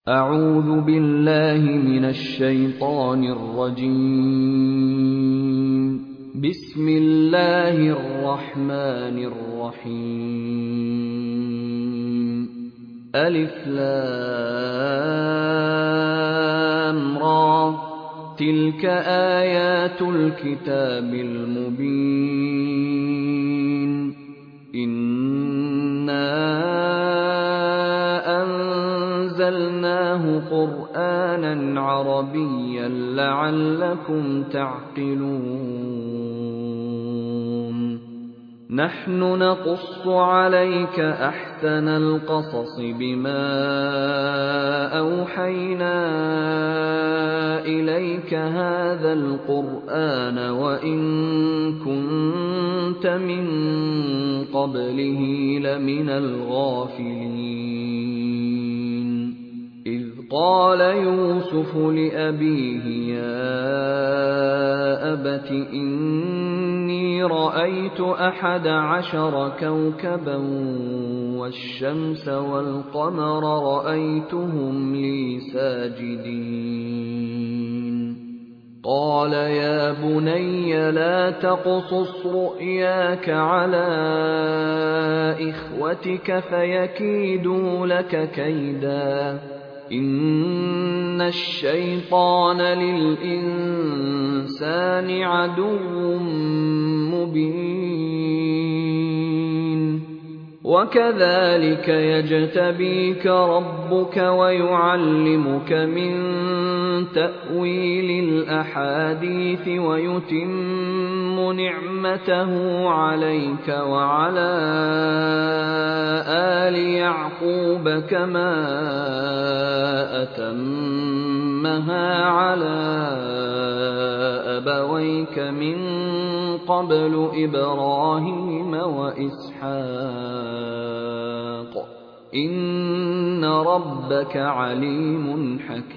أعوذ بالله من الشيطان الرجيم بسم الله الرحمن الرحيم ألف لام را تلك آيات الكتاب المبين إِنَّا أَنزَلْنَاهُ قُرْآنًا عَرَبِيًّا لَّعَلَّكُمْ تَعْقِلُونَ نَحْنُ نَقُصُّ عَلَيْكَ أَحْسَنَ الْقَصَصِ بِمَا أَوْحَيْنَا إِلَيْكَ هَٰذَا الْقُرْآنَ وَإِن كُنتَ مِن قَبْلِهِ لَمِنَ الْغَافِلِينَ إِذْ قَالَ يُوسُفُ لِأَبِيهِ يَا أَبَتِ إِنِّي رَأَيْتُ أَحَدَ عَشَرَ كَوْكَبًا وَالشَّمْسَ وَالْقَمَرَ رَأَيْتُهُمْ لِي سَاجِدِينَ قَالَ يَا بُنَيَّ لَا تَقْصُصْ رُؤْيَاكَ عَلَىٰ إِخْوَتِكَ فَيَكِيدُوا لَكَ كَيْدًا ۖ إِنَّ الشَّيْطَانَ لِلْإِنسَانِ عَدُوٌّ مُّبِينٌ وَكَذَٰلِكَ يَجْتَبِيكَ رَبُّكَ وَيُعَلِّمُكَ مِن تَأْوِيلِ الْأَحَادِيثِ وَيُتِمُّ نِعْمَتَهُ عَلَيْكَ وَعَلَىٰ آلِ يَعْقُوبَ كَمَا أَتَمَّهَا عَلَىٰ أَبَوَيْكَ مِن قَبْلُ إِبْرَاهِيمَ وَإِسْحَاقَ ۚ إِنَّ رَبَّكَ عَلِيمٌ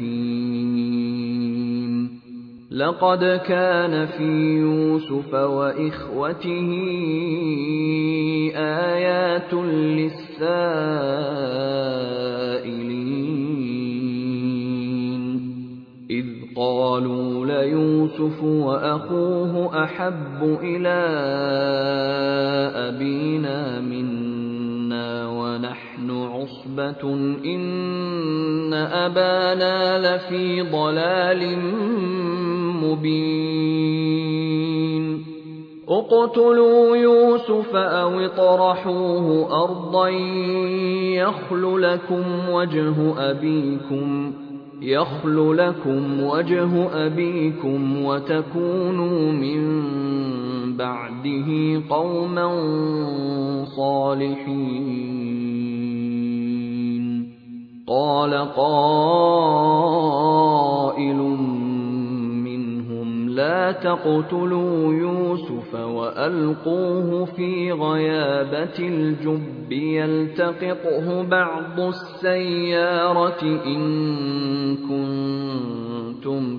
حَكِيمٌ لَقَدْ كَانَ فِي يُوسُفَ وَإِخْوَتِهِ آيَاتٌ لِّلسَّائِلِينَ إِذْ قَالُوا لَيُوسُفُ وَأَخُوهُ أَحَبُّ إِلَىٰ أَبِينَا مِنَّا وَنَحْنُ عُصْبَةٌ إِنَّ أَبَانَا لَفِي ضَلَالٍ مُّبِينٍ اقْتُلُوا يُوسُفَ أَوِ اطْرَحُوهُ أَرْضًا يَخْلُ لَكُمْ وَجْهُ أَبِيكُمْ وَتَكُونُوا مِن بَعْدِهِ قَوْمًا صَالِحِينَ قَالَ قَائِلٌ مِّنْهُمْ لَا تَقْتُلُوا يُوسُفَ وَأَلْقُوهُ فِي غَيَابَتِ الْجُبِّ يَلْتَقِطْهُ بَعْضُ السَّيَّارَةِ إِن كُنتُمْ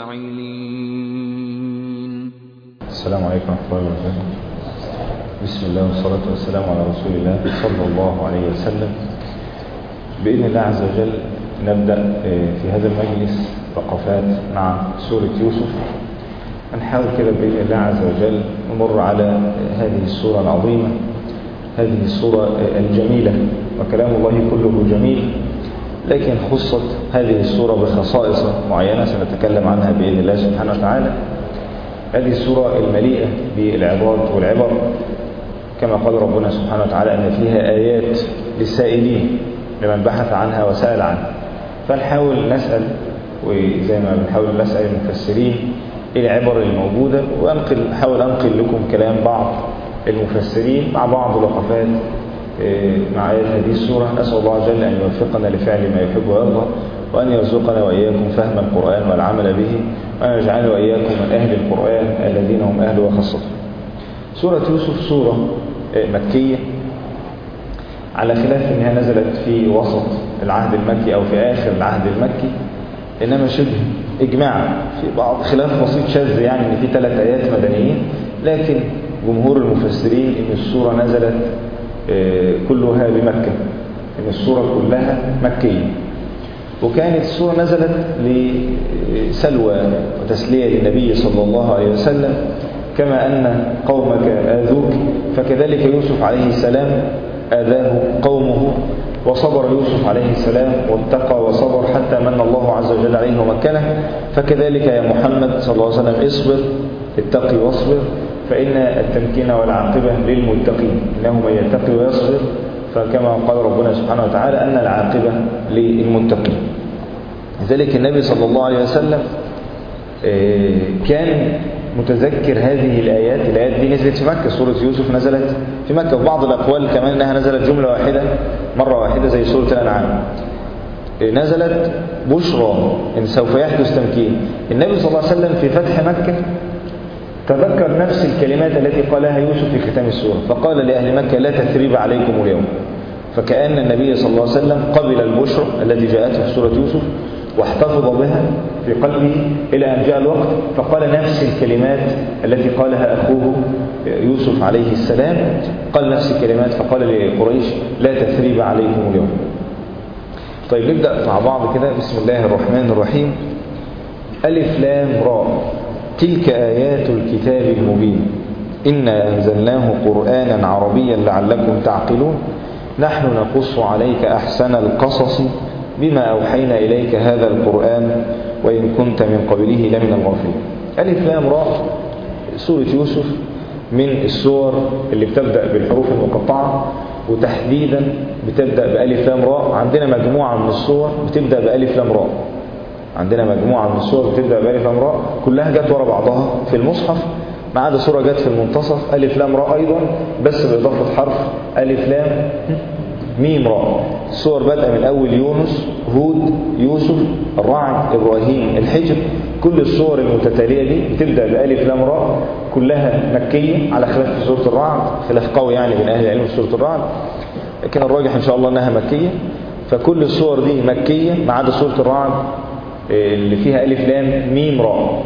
فَاعِلِينَ السلام عليكم ورحمة الله وبركاته بسم الله والصلاة والسلام على رسول الله صلى الله عليه وسلم بإذن الله عز وجل نبدأ في هذا المجلس وقفات مع سورة يوسف هنحاول كده بإذن الله عز وجل نمر على هذه السورة العظيمة هذه السورة الجميلة وكلام الله كله جميل لكن خصت هذه السورة بخصائص معينة سنتكلم عنها بإذن الله سبحانه وتعالى هذه السورة المليئة بالعظات والعبر كما قال ربنا سبحانه وتعالى أن فيها آيات للسائلين لمن بحث عنها وسأل عنها فنحاول نسأل وزي ما بنحاول نسأل المفسرين ايه العبر الموجودة وأنقل أحاول أنقل لكم كلام بعض المفسرين مع بعض الوقفات مع آيات هذه السورة نسأل الله عز وجل أن يوفقنا لفعل ما يحب ويرضى وأن يرزقنا وإياكم فهم القرآن والعمل به وأن يجعلنا وإياكم من أهل القرآن الذين هم أهل وخاصته سورة يوسف سورة مكية على خلاف أنها نزلت في وسط العهد المكي أو في آخر العهد المكي إنما شبه إجماع في بعض خلاف بسيط شاذ يعني أن في ثلاث آيات مدنيين لكن جمهور المفسرين أن السورة نزلت كلها بمكة أن السورة كلها مكية وكانت السورة نزلت لسلوى وتسلية للنبي صلى الله عليه وسلم كما أن قومك آذوك فكذلك يوسف عليه السلام آذاه قومه وصبر يوسف عليه السلام واتقى وصبر حتى من الله عز وجل عليه ومكنه فكذلك يا محمد صلى الله عليه وسلم اصبر اتقي واصبر فإن التمكين والعاقبة للمتقين إنه من يتقي ويصبر فكما قال ربنا سبحانه وتعالى أن العاقبة للمتقين لذلك النبي صلى الله عليه وسلم كان متذكر هذه الآيات الآيات دي نزلت في مكة سورة يوسف نزلت في مكة وبعض الأقوال كمان أنها نزلت جملة واحدة مرة واحدة زي سورة الأنعام نزلت بشرى إن سوف يحدث تمكين النبي صلى الله عليه وسلم في فتح مكة تذكر نفس الكلمات التي قالها يوسف في ختام السورة فقال لأهل مكة لا تثريب عليكم اليوم فكأن النبي صلى الله عليه وسلم قبل البشرى التي جاءته في سورة يوسف واحتفظ بها في قلبه إلى أن جاء الوقت فقال نفس الكلمات التي قالها أخوه يوسف عليه السلام قال نفس الكلمات فقال لقريش لا تثريب عليكم اليوم طيب نبدأ مع بعض كده بسم الله الرحمن الرحيم ألف لام راء تلك آيات الكتاب المبين إنا أنزلناه قرآنا عربيا لعلكم تعقلون نحن نقص عليك أحسن القصص بما أوحينا إليك هذا القرآن وإن كنت من قبله لمن الغافلين ألف لام راء سورة يوسف من السور اللي بتبدأ بالحروف المقطعة وتحديدا بتبدأ بألف لام راء عندنا مجموعة من السور بتبدأ بألف لام راء عندنا مجموعة من السور بتبدأ بألف لام راء كلها جت ورا بعضها في المصحف ما عدا سورة جت في المنتصف ألف لام راء أيضا بس بإضافة حرف ألف لام ميم راء السور بدأ من أول يونس هود يوسف الرعد إبراهيم الحجر كل السور المتتالية دي بتبدأ بألف لام راء كلها مكية على خلاف في سورة الرعد خلاف قوي يعني بين أهل العلم في سورة الرعد لكن الراجح إن شاء الله أنها مكية فكل السور دي مكية ما عدا سورة الرعد اللي فيها ألف لام ميم راء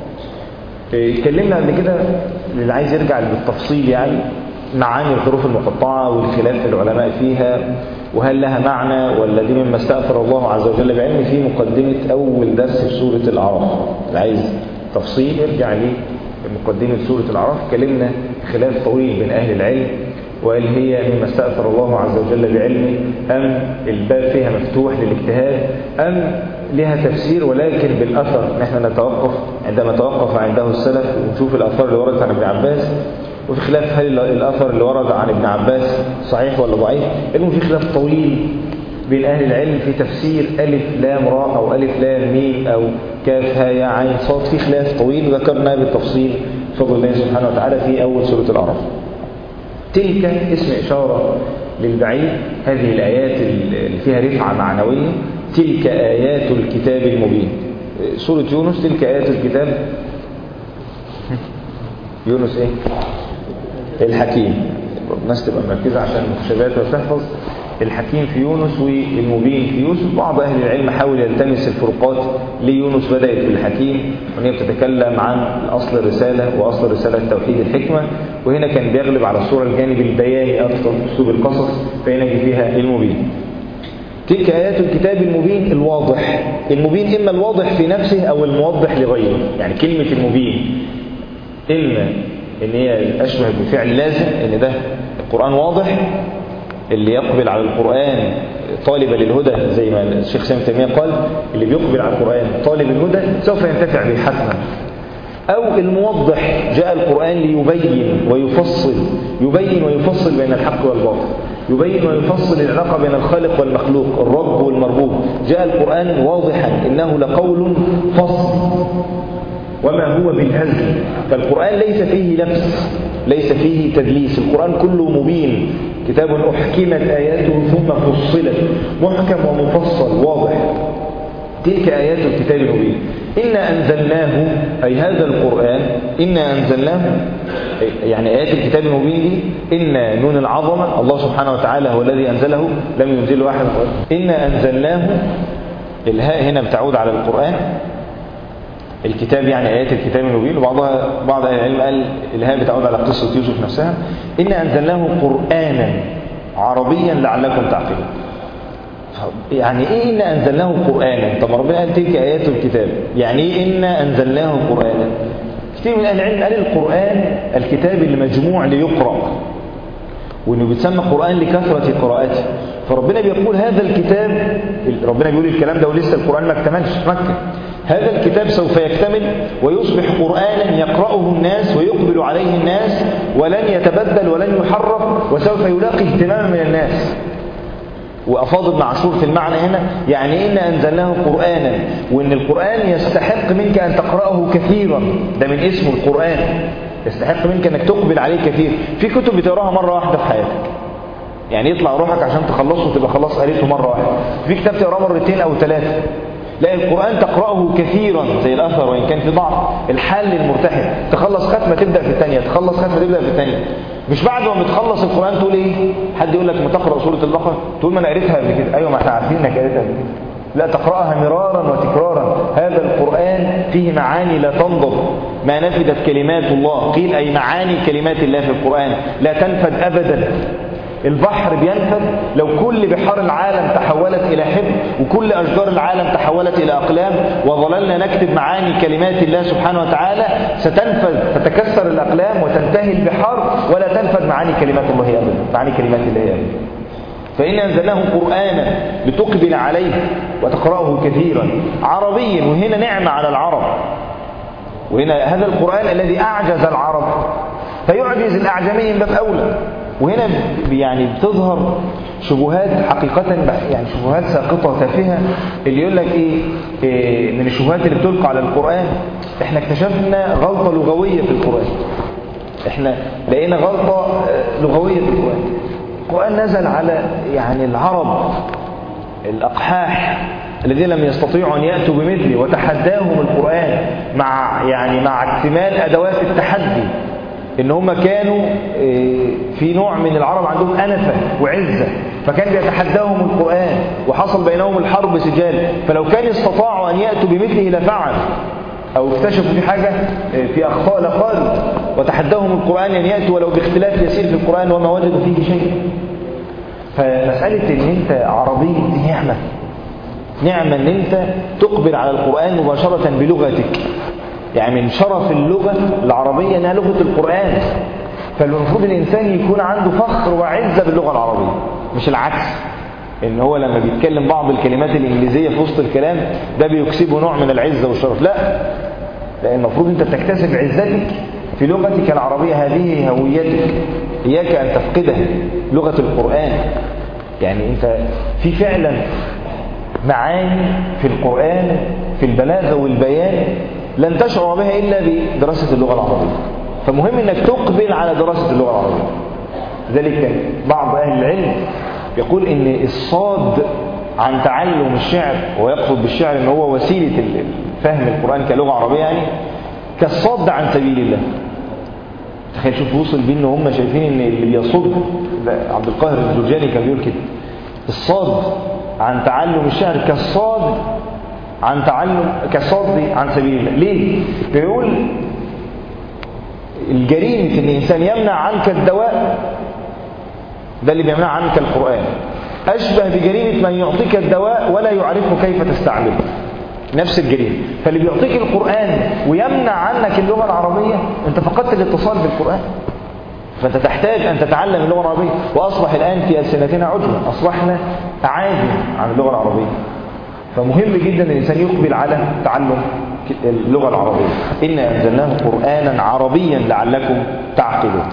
اتكلمنا قبل كده اللي عايز يرجع بالتفصيل يعني معاني الحروف المقطعة والخلاف العلماء فيها وهل لها معنى ولا دي مما استأثر الله عز وجل بعلمه في مقدمة أول درس في سورة الأعراف اللي عايز تفصيل ارجع لي مقدمة سورة الأعراف اتكلمنا خلاف طويل بين أهل العلم وهل هي مما استأثر الله عز وجل بعلمه أم الباب فيها مفتوح للاجتهاد أم لها تفسير ولكن بالأثر نحن نتوقف عندما توقف عنده السلف ونشوف الأثار اللي وردت عن ابن عباس وفي خلاف هل الأثر اللي ورد عن ابن عباس صحيح ولا ضعيف المهم في خلاف طويل بين أهل العلم في تفسير ألف لام راء أو ألف لام ميم أو كاف ها يا عين صاد في خلاف طويل ذكرناه بالتفصيل بفضل الله سبحانه وتعالى في أول سورة الأعراف تلك اسم إشارة للبعيد هذه الآيات اللي فيها رفعة معنوية تلك آيات الكتاب المبين سورة يونس تلك آيات الكتاب يونس ايه الحكيم الناس تبقى مركزة عشان المخشبات وتحفظ الحكيم في يونس والمبين في يوسف بعض أهل العلم حاول يلتمس الفروقات ليونس بدأت بالحكيم وهي بتتكلم عن أصل الرسالة وأصل الرسالة توحيد الحكمة وهنا كان بيغلب على الصورة الجانب البياني أكثر أسلوب القصص فهنا جه فيها المبين تلك آيات الكتاب المبين الواضح المبين إما الواضح في نفسه أو الموضح لغيره يعني كلمة المبين إما إن هي أشبه بفعل لازم إن ده القرآن واضح اللي يقبل على القرآن طالبا للهدى زي ما الشيخ سامي تيمية قال اللي بيقبل على القرآن طالب الهدى سوف ينتفع به حتما أو الموضح جاء القرآن ليبين ويفصل يبين ويفصل بين الحق والباطل يبين ويفصل العلاقة بين الخالق والمخلوق الرب والمربوب جاء القرآن واضحا إنه لقول فصل وما هو بالهزل فالقرآن ليس فيه لبس ليس فيه تدليس القرآن كله مبين كتاب أحكمت آياته ثم فصلت محكم ومفصل واضح تلك آيات الكتاب المبين إنا أنزلناه أي هذا القرآن إنا أنزلناه يعني آيات الكتاب المبين دي إن نون العظمة الله سبحانه وتعالى هو الذي أنزله لم ينزله أحد إنا أنزلناه الهاء هنا بتعود على القرآن الكتاب يعني آيات الكتاب المبين وبعضها بعض أهل العلم قال الهاء بتعود على قصة يوسف نفسها إنا أنزلناه قرآنا عربيا لعلكم تعقلون يعني ايه إنا أنزلناه قرآنا طب ربنا قال تلك آيات الكتاب يعني ايه إنا أنزلناه قرآنا كتير من أهل العلم قال القرآن الكتاب اللي مجموع ليقرأ وانه بيتسمى قرآن لكثرة قراءته فربنا بيقول هذا الكتاب ربنا بيقول الكلام ده ولسه القرآن ما اكتملش في مكة هذا الكتاب سوف يكتمل ويصبح قرآنا يقرأه الناس ويقبل عليه الناس ولن يتبدل ولن يحرف وسوف يلاقي اهتماما من الناس وأفاض ابن عاشور في المعنى هنا يعني إن أنزلناه قرآنا وإن القرآن يستحق منك أن تقرأه كثيرا ده من اسمه القرآن يستحق منك أنك تقبل عليه كثير في كتب بتقراها مرة واحدة في حياتك يعني يطلع روحك عشان تخلصه وتبقى خلاص قريته مرة واحدة في كتاب تقراه مرتين أو ثلاثة لا القرآن تقرأه كثيرا زي الأثر وإن كان في بعض الحل المرتحل تخلص ختمة تبدأ في الثانية تخلص ختمة تبدأ في الثانية مش بعد ما بتخلص القرآن تقول إيه حد يقول لك ما تقرأ سورة البقرة تقول ما أنا قريتها قبل كده أيوة ما احنا عارفين إنك قريتها قبل كده لا تقرأها مرارا وتكرارا هذا القرآن فيه معاني لا تنضب ما نفدت كلمات الله قيل أي معاني كلمات الله في القرآن لا تنفد أبدا البحر بينفد لو كل بحار العالم تحولت إلى حبر وكل أشجار العالم تحولت إلى أقلام وظللنا نكتب معاني كلمات الله سبحانه وتعالى ستنفذ تتكسر الأقلام وتنتهي البحار ولا تنفذ معاني كلمات الله أبدا معاني كلمات الله أبدا فإن أنزلناه قرآنا لتقبل عليه وتقرأه كثيرا عربيا وهنا نعمة على العرب وهنا هذا القرآن الذي أعجز العرب فيعجز الأعجمي من باب أولى وهنا يعني بتظهر شبهات حقيقة يعني شبهات ساقطة تافهة اللي يقول لك إيه, إيه من الشبهات اللي بتلقى على القرآن احنا اكتشفنا غلطة لغوية في القرآن احنا لقينا غلطة لغوية في القرآن القرآن نزل على يعني العرب الأقحاح الذين لم يستطيعوا أن يأتوا بمثله وتحداهم القرآن مع يعني مع اكتمال أدوات التحدي ان هم كانوا في نوع من العرب عندهم أنفة وعزة فكان بيتحداهم القرآن وحصل بينهم الحرب سجال فلو كان استطاعوا أن يأتوا بمثله لفعل أو اكتشفوا في حاجة في أخطاء لقالوا وتحداهم القرآن أن يأتوا ولو باختلاف يسير في القرآن وما وجدوا فيه شيء فمسألة أن أنت عربي دي نعمة نعمة أن أنت تقبل على القرآن مباشرة بلغتك يعني من شرف اللغة العربية أنها لغة القرآن فالمفروض الإنسان يكون عنده فخر وعزة باللغة العربية مش العكس ان هو لما بيتكلم بعض الكلمات الانجليزيه في وسط الكلام ده بيكسبه نوع من العزه والشرف لا لان المفروض انت تكتسب عزتك في لغتك العربيه هذه هويتك اياك ان تفقدها لغه القران يعني انت في فعلا معاني في القران في البلاغه والبيان لن تشعر بها الا بدراسه اللغه العربيه فمهم انك تقبل على دراسه اللغه العربيه ذلك بعض اهل العلم يقول ان الصاد عن تعلم الشعر ويقصد بالشعر ان هو وسيله فهم القران كلغه عربيه يعني كالصاد عن سبيل الله تخيل شوف وصل بيه ان هم شايفين ان اللي بيصد عبد القاهر الجرجاني كان بيقول كده الصاد عن تعلم الشعر كالصاد عن تعلم كالصاد عن سبيل الله ليه بيقول الجريمه ان الانسان يمنع عنك الدواء ده اللي بيمنع عنك القرآن أشبه بجريمة من يعطيك الدواء ولا يعرف كيف تستعمله نفس الجريمة فاللي بيعطيك القرآن ويمنع عنك اللغة العربية أنت فقدت الاتصال بالقرآن فأنت تحتاج أن تتعلم اللغة العربية وأصبح الآن في ألسنتنا عجمة أصبحنا أعاجم عن اللغة العربية فمهم جدا أن الإنسان يقبل على تعلم اللغة العربية إنا أنزلناه قرآنا عربيا لعلكم تعقلون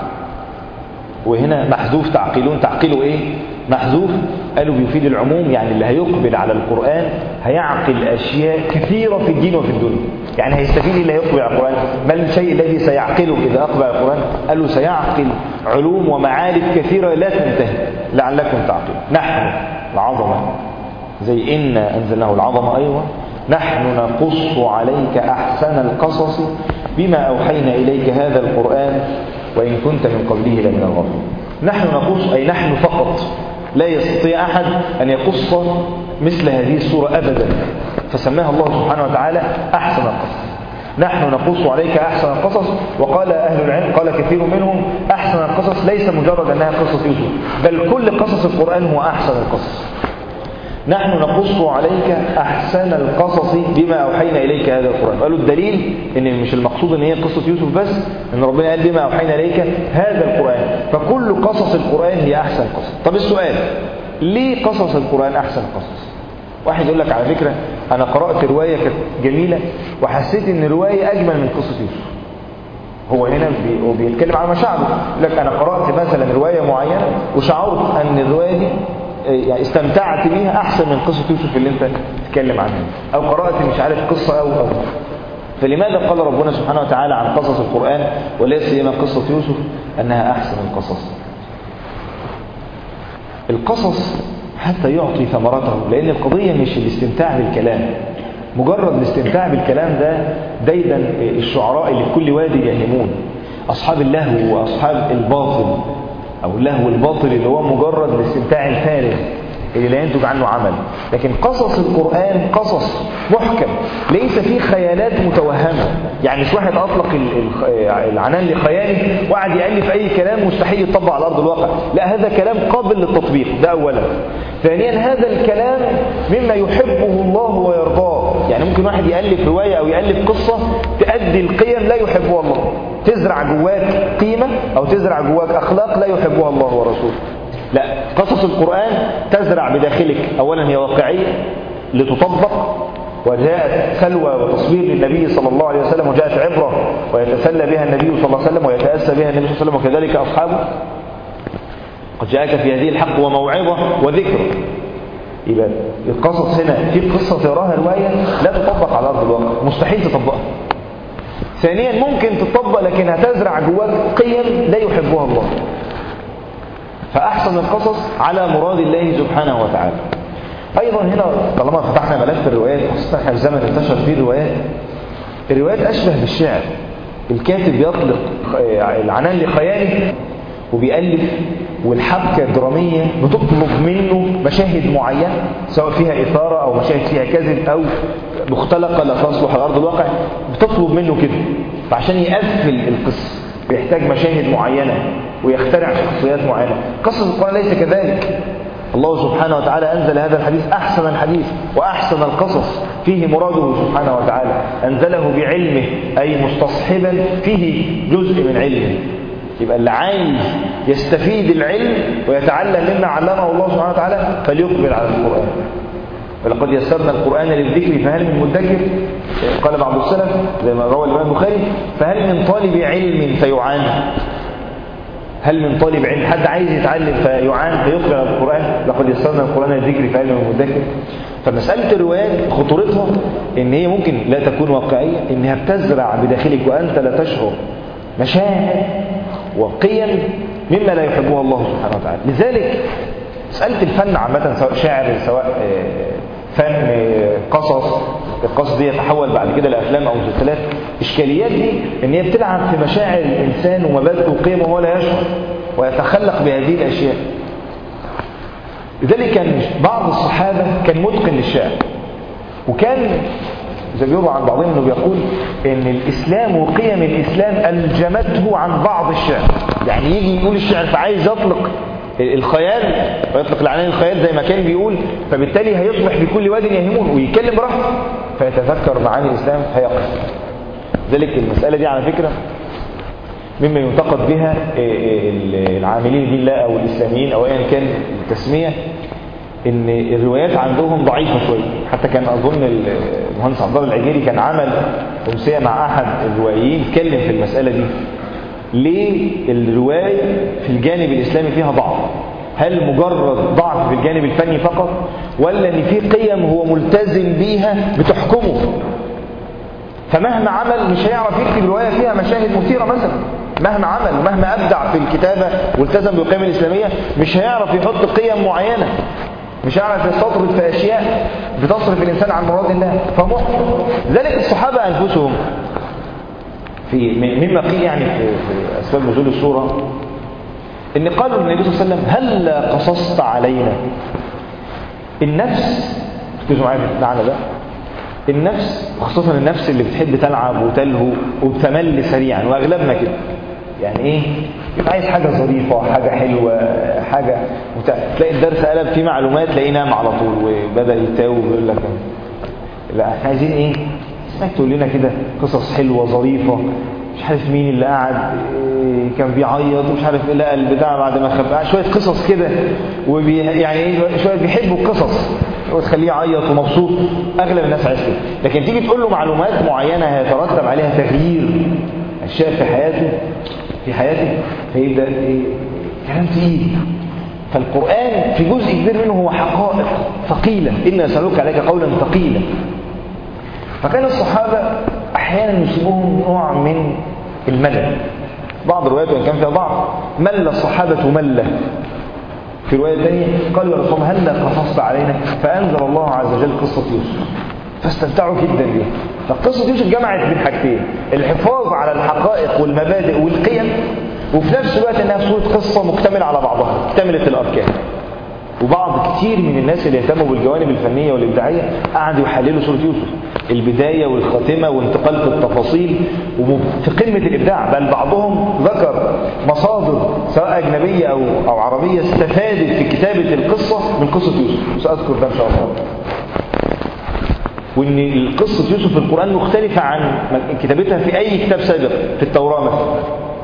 وهنا محذوف تعقلون تعقلوا ايه محذوف قالوا بيفيد العموم يعني اللي هيقبل على القرآن هيعقل أشياء كثيرة في الدين وفي الدنيا يعني هيستفيد اللي هيقبل على القرآن ما الشيء الذي سيعقله إذا أقبل على القرآن قالوا سيعقل علوم ومعارف كثيرة لا تنتهي لعلكم تعقلون نحن العظمة زي إن أنزلناه العظمة أيوة نحن نقص عليك أحسن القصص بما أوحينا إليك هذا القرآن وإن كنت من قبله لمن الغافلين نحن نقص أي نحن فقط لا يستطيع أحد أن يقص مثل هذه السورة أبدا فسماها الله سبحانه وتعالى أحسن القصص نحن نقص عليك أحسن القصص وقال أهل العلم قال كثير منهم أحسن القصص ليس مجرد أنها قصص يوسف بل كل قصص القرآن هو أحسن القصص نحن نقص عليك أحسن القصص بما أوحينا إليك هذا القرآن قالوا الدليل إن مش المقصود إن هي قصة يوسف بس إن ربنا قال بما أوحينا إليك هذا القرآن فكل قصص القرآن هي أحسن قصص طب السؤال ليه قصص القرآن أحسن قصص واحد يقول لك على فكرة أنا قرأت رواية كانت جميلة وحسيت إن الرواية أجمل من قصة يوسف هو هنا بي- هو بيتكلم عن مشاعره يقول لك أنا قرأت مثلا رواية معينة وشعرت أن الرواية دي آه، يعني استمتعت بيها أحسن من قصة يوسف اللي أنت بتتكلم عنها أو قرأت مش عارف قصة أو أو فلماذا قال ربنا سبحانه وتعالى عن قصص القرآن ولا سيما قصة يوسف أنها أحسن القصص القصص حتى يعطي ثمرته لأن القضية مش الاستمتاع بالكلام مجرد الاستمتاع بالكلام ده دايما الشعراء اللي في كل وادي يهمون أصحاب اللهو وأصحاب الباطل أو اللهو الباطل اللي هو مجرد الاستمتاع الفارغ اللي لا ينتج عنه عمل لكن قصص القرآن قصص محكم ليس فيه خيالات متوهمة يعني مش واحد أطلق ال- ال- العنان لخياله وقعد يألف أي كلام مستحيل يطبق على أرض الواقع لا هذا كلام قابل للتطبيق ده أولا ثانيا هذا الكلام مما يحبه الله ويرضاه يعني ممكن واحد يألف رواية أو يألف قصة تؤدي القيم لا يحبها الله تزرع جواك قيمة أو تزرع جواك أخلاق لا يحبها الله ورسوله لا قصص القرآن تزرع بداخلك أولا هي واقعية لتطبق وجاءت سلوى وتصوير للنبي صلى الله عليه وسلم وجاءت عبرة ويتسلى بها النبي صلى الله عليه وسلم ويتأسى بها النبي صلى الله عليه وسلم وكذلك أصحابه قد جاءك في هذه الحق وموعظة وذكر يبقى القصص هنا في قصة تراها رواية لا تطبق على أرض الواقع مستحيل تطبقها ثانيا ممكن تطبق لكن هتزرع جواك قيم لا يحبها الله فأحسن القصص على مراد الله سبحانه وتعالى أيضا هنا طالما فتحنا ملف الروايات خاصة احنا في زمن انتشر فيه الروايات الروايات أشبه بالشعر الكاتب يطلق العنان لخياله وبيألف والحبكة الدرامية بتطلب منه مشاهد معينة سواء فيها إثارة أو مشاهد فيها كذب أو مختلقة لا تصلح على أرض الواقع بتطلب منه كده فعشان يقفل القصة بيحتاج مشاهد معينة ويخترع شخصيات معينة قصة القرآن ليس كذلك الله سبحانه وتعالى أنزل هذا الحديث أحسن الحديث وأحسن القصص فيه مراده سبحانه وتعالى أنزله بعلمه أي مستصحبا فيه جزء من علمه يبقى اللي عايز يستفيد العلم ويتعلم مما علمه الله سبحانه وتعالى فليقبل على القرآن ولقد يسرنا القرآن للذكر فهل من مدكر قال بعض السلف زي ما روى الإمام البخاري فهل من طالب علم فيعان هل من طالب علم حد عايز يتعلم فيعان فيقبل على القرآن لقد يسرنا القرآن للذكر فهل من مدكر فمسألة الروايات خطورتها إن هي ممكن لا تكون واقعية إنها بتزرع بداخلك وأنت لا تشعر مشاعر وقيم مما لا يحبها الله سبحانه وتعالى لذلك مسألة الفن عامة سواء شعر سواء فن قصص القصص دي يتحول بعد كده لأفلام أو مسلسلات إشكاليات دي إن هي بتلعب في مشاعر الإنسان ومبادئه وقيمه وهو لا يشعر ويتخلق بهذه الأشياء لذلك كان بعض الصحابة كان متقن للشعر وكان زي بيقولوا عن بعضهم انه بيقول ان الاسلام وقيم الاسلام الجمته عن بعض الشعر يعني يجي يقول الشعر فعايز يطلق الخيال ويطلق العنان الخيال زي ما كان بيقول فبالتالي هيصبح في كل واد يهمون ويتكلم براحته فيتذكر معاني الاسلام فيقف ذلك المساله دي على فكره مما ينتقد بها العاملين بالله او الاسلاميين او ايا كان التسميه ان الروايات عندهم ضعيفه شويه حتى كان اظن المهندس عبد الله العجيري كان عمل امسيه مع احد الروائيين اتكلم في المساله دي ليه الروايه في الجانب الاسلامي فيها ضعف هل مجرد ضعف في الجانب الفني فقط ولا ان في قيم هو ملتزم بيها بتحكمه فمهما عمل مش هيعرف يكتب روايه فيها مشاهد مثيره مثلا مهما عمل ومهما ابدع في الكتابه والتزم بالقيم الاسلاميه مش هيعرف يحط قيم معينه مش هيعرف يستطرد في اشياء بتصرف الانسان عن مراد الله فمحكم ذلك الصحابه انفسهم في مما قيل يعني في, في اسباب نزول السوره ان قالوا للنبي صلى الله عليه وسلم هل قصصت علينا النفس ركزوا معايا في المعنى ده النفس خاصة النفس اللي بتحب تلعب وتلهو وبتمل سريعا واغلبنا كده يعني ايه يبقى عايز حاجه ظريفه حاجه حلوه حاجه متع... تلاقي الدرس قلب فيه معلومات تلاقيه نام على طول وبدا يتاوب ويقول لك لا احنا عايزين ايه اسمك تقول لنا كده قصص حلوه ظريفه مش عارف مين اللي قاعد إيه كان بيعيط ومش عارف ايه لقى البتاع بعد ما خف شويه قصص كده وبي يعني ايه شويه بيحبوا القصص وتخليه يعيط ومبسوط اغلب الناس عايز كده لكن تيجي تقول له معلومات معينه هيترتب عليها تغيير اشياء في حياته في حياته فيبدا ايه كلام تقيل فالقران في جزء كبير منه هو حقائق ثقيله ان يسالوك عليك قولا ثقيلا فكان الصحابه احيانا يصيبهم نوع من الملل بعض الروايات وان كان فيها ضعف مل الصحابه مله في روايه ثانيه قال يا رسول الله هل قصصت علينا فانزل الله عز وجل قصه يوسف فاستمتعوا جدا بيها فقصه يوسف جمعت بين حاجتين الحفاظ على الحقائق والمبادئ والقيم وفي نفس الوقت انها صوره قصه مكتمله على بعضها مكتمله الاركان وبعض كتير من الناس اللي يهتموا بالجوانب الفنيه والابداعيه قعدوا يحللوا سوره يوسف البدايه والخاتمه وانتقال في التفاصيل وفي قمه الابداع بل بعضهم ذكر مصادر سواء اجنبيه او او عربيه استفادت في كتابه القصه من قصه يوسف ساذكر ده ان شاء الله وان قصه يوسف في القران مختلفه عن كتابتها في اي كتاب سابق في التوراه مثلا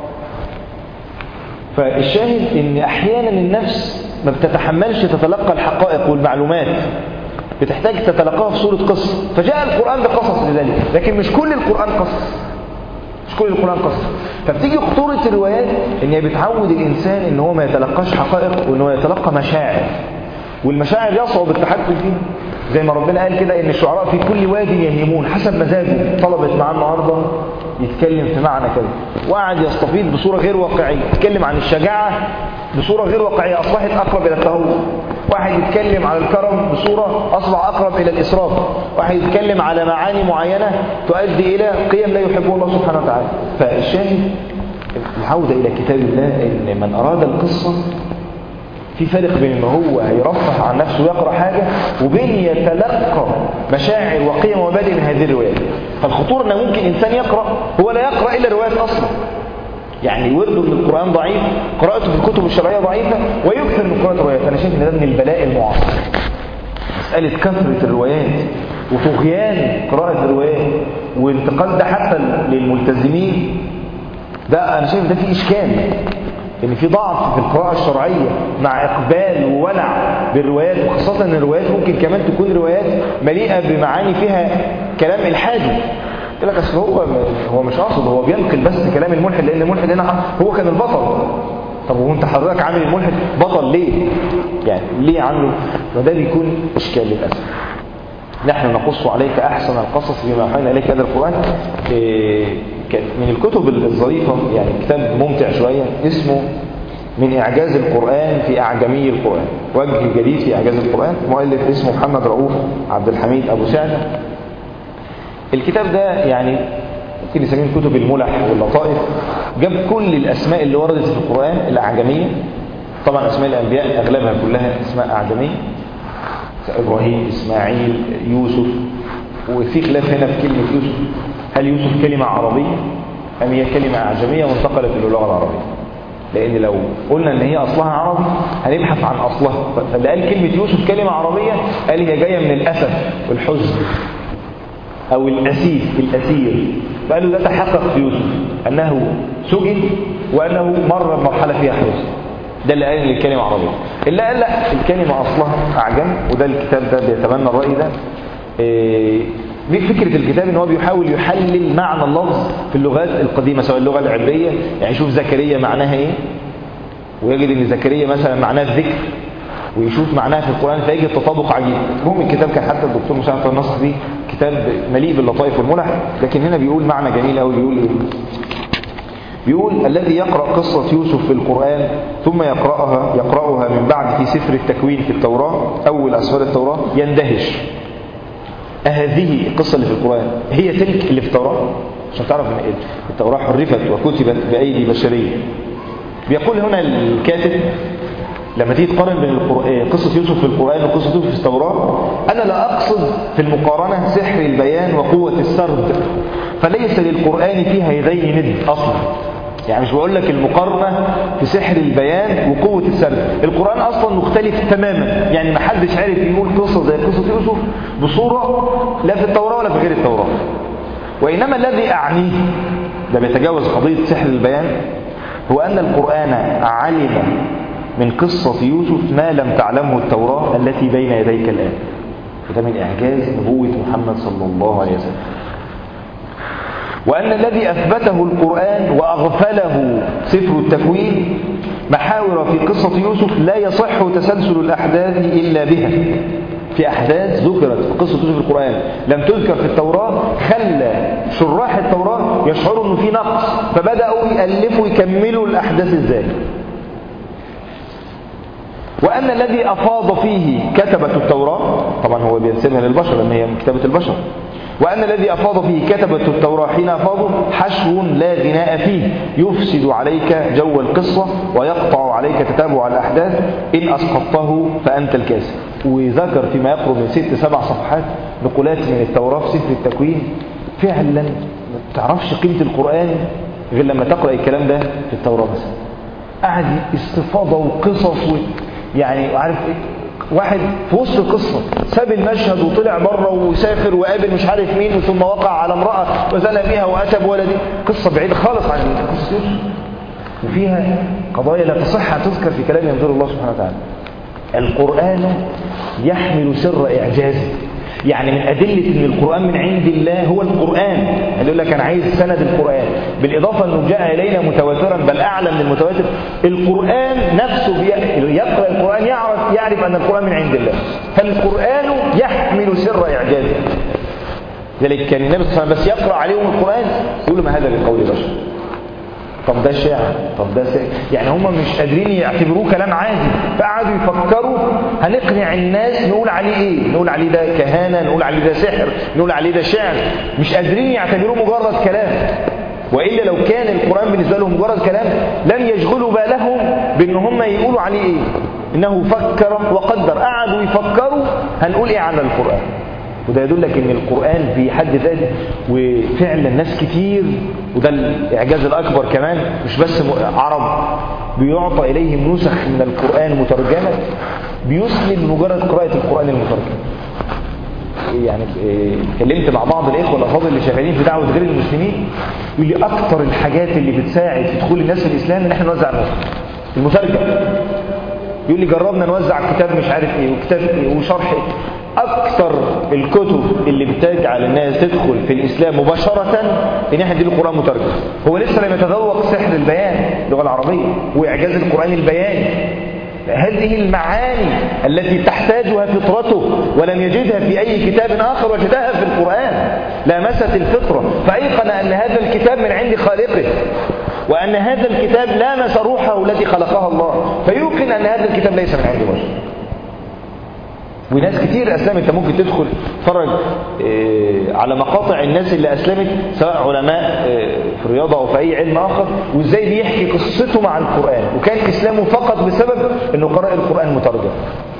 فالشاهد ان احيانا النفس ما بتتحملش تتلقى الحقائق والمعلومات بتحتاج تتلقاها في صورة قصة فجاء القرآن بقصص لذلك لكن مش كل القرآن قصص مش كل القرآن قصص فبتيجي خطورة الروايات ان هي بتعود الإنسان ان هو ما يتلقاش حقائق وان هو يتلقى مشاعر والمشاعر يصعب التحكم فيها زي ما ربنا قال كده ان الشعراء في كل واد يهيمون حسب مزاجه طلبت معاه النهارده يتكلم في معنى كذا وقعد يستفيد بصوره غير واقعيه يتكلم عن الشجاعه بصوره غير واقعيه اصبحت اقرب الى التهور واحد يتكلم على الكرم بصوره اصبح اقرب الى الاسراف واحد يتكلم على معاني معينه تؤدي الى قيم لا يحبها الله سبحانه وتعالى فالشاهد العوده الى كتاب الله ان من اراد القصه في فرق بين ان هو هيرفه عن نفسه ويقرا حاجه وبين يتلقى مشاعر وقيم ومبادئ من هذه الروايات فالخطوره ان ممكن انسان يقرا هو لا يقرا الا الروايات اصلا يعني ورده من القران ضعيف قراءته في الكتب الشرعيه ضعيفه ويكثر من قراءه الروايات انا شايف ان ده من البلاء المعاصر مساله كثره الروايات وطغيان قراءه الروايات وانتقال ده حتى للملتزمين ده انا شايف ده فيه اشكال ان في ضعف في القراءه الشرعيه مع اقبال وولع بالروايات وخاصه ان الروايات ممكن كمان تكون روايات مليئه بمعاني فيها كلام الحادي يقول لك اصل هو هو مش قاصد هو بينقل بس كلام الملحد لان الملحد هنا هو كان البطل طب وانت حضرتك عامل الملحد بطل ليه؟ يعني ليه عامله؟ فده بيكون اشكال للاسف. نحن نقص عليك احسن القصص بما اوحينا اليك هذا القران إيه من الكتب الظريفه يعني كتاب ممتع شويه اسمه من اعجاز القران في اعجمي القران وجه جديد في اعجاز القران مؤلف اسمه محمد رؤوف عبد الحميد ابو سعد الكتاب ده يعني ممكن نسميه كتب الملح واللطائف جاب كل الاسماء اللي وردت في القران الاعجميه طبعا اسماء الانبياء اغلبها كلها اسماء اعجميه ابراهيم اسماعيل يوسف وفي خلاف هنا في كلمه يوسف هل يوسف كلمه عربيه ام هي كلمه اعجميه وانتقلت الى اللغه العربيه لان لو قلنا ان هي اصلها عربي هنبحث عن اصلها فاللي قال كلمه يوسف كلمه عربيه قال هي جايه من الاسف والحزن او الاسيف الاسير فقالوا ده تحقق في يوسف انه سجن وانه مر بمرحله فيها حزن ده اللي قال ان الكلمه عربيه اللي قال لا الكلمه اصلها اعجم وده الكتاب ده بيتبنى الراي ده إيه دي فكره الكتاب ان هو بيحاول يحلل معنى اللفظ في اللغات القديمه سواء اللغه العبريه يعني يشوف زكريا معناها ايه ويجد ان زكريا مثلا معناه الذكر ويشوف معناها في القران فيجد تطابق عجيب المهم الكتاب كان حتى الدكتور مساعد النصر فيه كتاب مليء باللطائف والملح لكن هنا بيقول معنى جميل قوي بيقول ايه بيقول الذي يقرأ قصة يوسف في القرآن ثم يقرأها يقرأها من بعد في سفر التكوين في التوراة أول أسفار التوراة يندهش هذه القصة اللي في القرآن هي تلك اللي في التوراة عشان تعرف ان التوراة حرفت وكتبت بأيدي بشرية بيقول هنا الكاتب لما تيجي تقارن بين قصة يوسف في القرآن وقصة يوسف في التوراة أنا لا أقصد في المقارنة سحر البيان وقوة السرد فليس للقرآن في هذين ند أصلا يعني مش بقول لك المقارنة في سحر البيان وقوة السرد القرآن أصلا مختلف تماما يعني ما حدش عارف يقول قصة زي قصة يوسف بصورة لا في التوراة ولا في غير التوراة وإنما الذي أعنيه ده بيتجاوز قضية سحر البيان هو أن القرآن علم من قصة يوسف ما لم تعلمه التوراة التي بين يديك الآن وده من إعجاز نبوة محمد صلى الله عليه وسلم وأن الذي أثبته القرآن وأغفله سفر التكوين محاور في قصة يوسف لا يصح تسلسل الأحداث إلا بها في أحداث ذكرت في قصة يوسف القرآن لم تذكر في التوراة خلى شراح التوراة يشعروا أنه في نقص فبدأوا يألفوا يكملوا الأحداث إزاي وأن الذي أفاض فيه كتبة التوراة طبعا هو بينسبها للبشر لأن هي من كتابة البشر وأن الذي أفاض فيه كتبة التوراة حين أفاضوا حشو لا غناء فيه يفسد عليك جو القصة ويقطع عليك تتابع الأحداث إن أسقطته فأنت الكاسب وذكر فيما يقرب من ست سبع صفحات نقولات من التوراة في سفر التكوين فعلا ما تعرفش قيمة القرآن غير لما تقرأ الكلام ده في التوراة مثلا قعد استفاضة وقصص و... يعني عارف إيه؟ واحد في وسط القصة ساب المشهد وطلع بره وسافر وقابل مش عارف مين ثم وقع على امرأة وزنى بها وأتى بولده قصة بعيدة خالص عن قصة يوسف وفيها قضايا لا تصح أن تذكر في كلام ينظر الله سبحانه وتعالى القرآن يحمل سر إعجازه يعني من أدلة أن القرآن من عند الله هو القرآن يقول لك أنا عايز سند القرآن بالإضافة أنه جاء إلينا متواترا بل أعلى من المتواتر القرآن نفسه يقرأ القرآن يعرف, يعرف أن القرآن من عند الله فالقرآن يحمل سر إعجازه ذلك كان النبي صلى الله عليه وسلم بس يقرأ عليهم القرآن يقول ما هذا بقول بشر طب ده شعر طب ده سحر يعني هم مش قادرين يعتبروه كلام عادي فقعدوا يفكروا هنقنع الناس نقول عليه ايه نقول عليه ده كهانة نقول عليه ده سحر نقول عليه ده شعر مش قادرين يعتبروه مجرد كلام وإلا لو كان القرآن بالنسبة لهم مجرد كلام لم يشغلوا بالهم بأن هم يقولوا عليه ايه إنه فكر وقدر قعدوا يفكروا هنقول ايه عن القرآن وده يدلك ان القرآن في حد ذاته وفعلا ناس كتير وده الإعجاز الأكبر كمان مش بس عرب بيعطى إليهم نسخ من القرآن مترجمة بيسلم مجرد قراءة القرآن المترجم يعني اتكلمت مع بعض الاخوه الافاضل اللي شغالين في دعوه غير المسلمين يقول لي اكتر الحاجات اللي بتساعد في دخول الناس في الاسلام ان احنا نوزع النسخ المترجم يقول لي جربنا نوزع كتاب مش عارف ايه وكتاب ايه وشرح ايه اكثر الكتب اللي بتجعل الناس تدخل في الاسلام مباشره ان احنا نديله القران مترجم هو لسه لم يتذوق سحر البيان اللغه العربيه واعجاز القران البياني هذه المعاني التي تحتاجها فطرته ولم يجدها في أي كتاب آخر وجدها في القرآن لامست الفطرة فأيقن أن هذا الكتاب من عند خالقه وأن هذا الكتاب لامس روحه التي خلقها الله فيوقن أن هذا الكتاب ليس من عند بشر وناس كتير أسلمت أنت ممكن تدخل تتفرج على مقاطع الناس اللي أسلمت سواء علماء في الرياضة أو في أي علم آخر وإزاي بيحكي قصته مع القرآن وكان إسلامه فقط بسبب أنه قرأ القرآن مترجم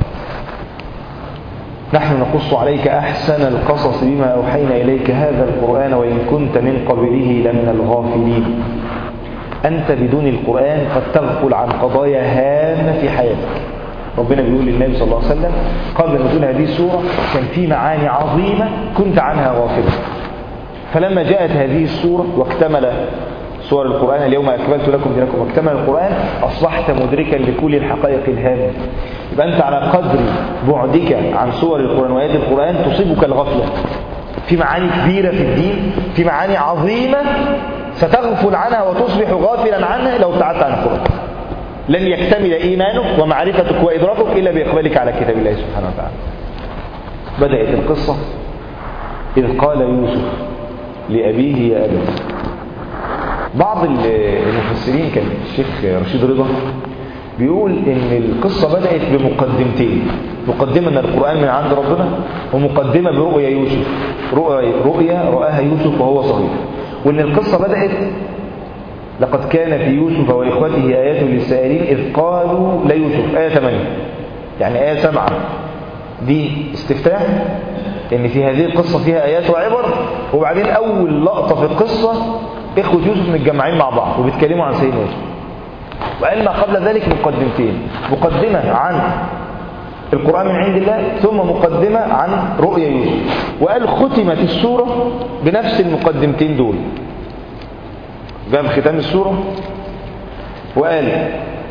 نحن نقص عليك أحسن القصص بما أوحينا إليك هذا القرآن وإن كنت من قبله لمن الغافلين أنت بدون القرآن قد تغفل عن قضايا هامة في حياتك ربنا بيقول للنبي صلى الله عليه وسلم قبل نزول هذه السورة كان في معاني عظيمة كنت عنها غافلا فلما جاءت هذه السورة واكتمل سور القرآن اليوم أكملت لكم دينكم واكتمل القرآن أصبحت مدركا لكل الحقائق الهامة يبقى أنت على قدر بعدك عن سور القرآن وآيات القرآن تصيبك الغفلة في معاني كبيرة في الدين في معاني عظيمة ستغفل عنها وتصبح غافلا عنها لو ابتعدت عن القرآن لن يكتمل إيمانك ومعرفتك وإدراكك إلا بإقبالك على كتاب الله سبحانه وتعالى بدأت القصة إذ قال يوسف لأبيه يا أبت بعض المفسرين كان الشيخ رشيد رضا بيقول ان القصة بدأت بمقدمتين مقدمة ان القرآن من عند ربنا ومقدمة برؤيا يوسف رؤيا, رؤيا رآها يوسف وهو صغير وان القصة بدأت لقد كان في يوسف وإخوته آيات للسائلين إذ قالوا ليوسف آية 8 يعني آية 7 دي استفتاح إن في هذه القصة فيها آيات وعبر وبعدين أول لقطة في القصة إخوة يوسف متجمعين مع بعض وبيتكلموا عن سيدنا يوسف وقال ما قبل ذلك مقدمتين مقدمة عن القرآن من عند الله ثم مقدمة عن رؤيا يوسف وقال ختمت السورة بنفس المقدمتين دول جاب ختام السورة وقال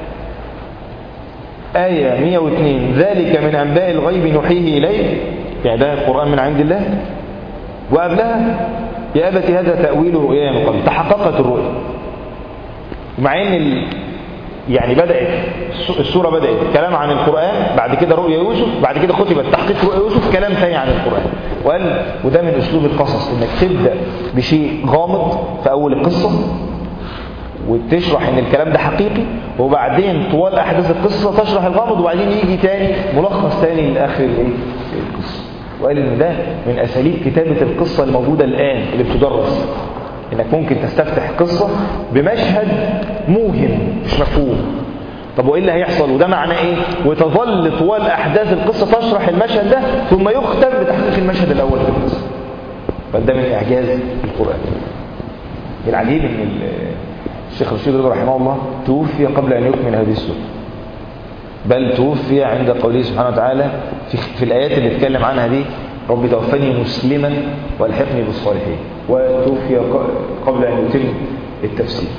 آية 102 ذلك من أنباء الغيب نوحيه إليك يعني ده القرآن من عند الله وقبلها يا أبت هذا تأويل رؤيا من قبل تحققت الرؤيا مع ان ال... يعني بدأت السورة بدأت كلام عن القرآن بعد كده رؤيا يوسف بعد كده ختمت تحقيق رؤيا يوسف كلام ثاني عن القرآن وقال وده من أسلوب القصص إنك تبدأ بشيء غامض في أول القصة وتشرح ان الكلام ده حقيقي وبعدين طوال احداث القصه تشرح الغامض وبعدين يجي تاني ملخص تاني لاخر الايه القصه وقال ان ده من اساليب كتابه القصه الموجوده الان اللي بتدرس انك ممكن تستفتح قصه بمشهد موهم مش مفهوم طب وايه اللي هيحصل وده معناه ايه وتظل طوال احداث القصه تشرح المشهد ده ثم يختم بتحقيق المشهد الاول في القصه بل ده من اعجاز القران العجيب ان الشيخ رشيد رضا رحمه الله توفي قبل أن يكمل هذه السورة بل توفي عند قوله سبحانه وتعالى في, في الآيات اللي اتكلم عنها دي رب توفني مسلما والحقني بالصالحين وتوفي قبل أن يتم التفسير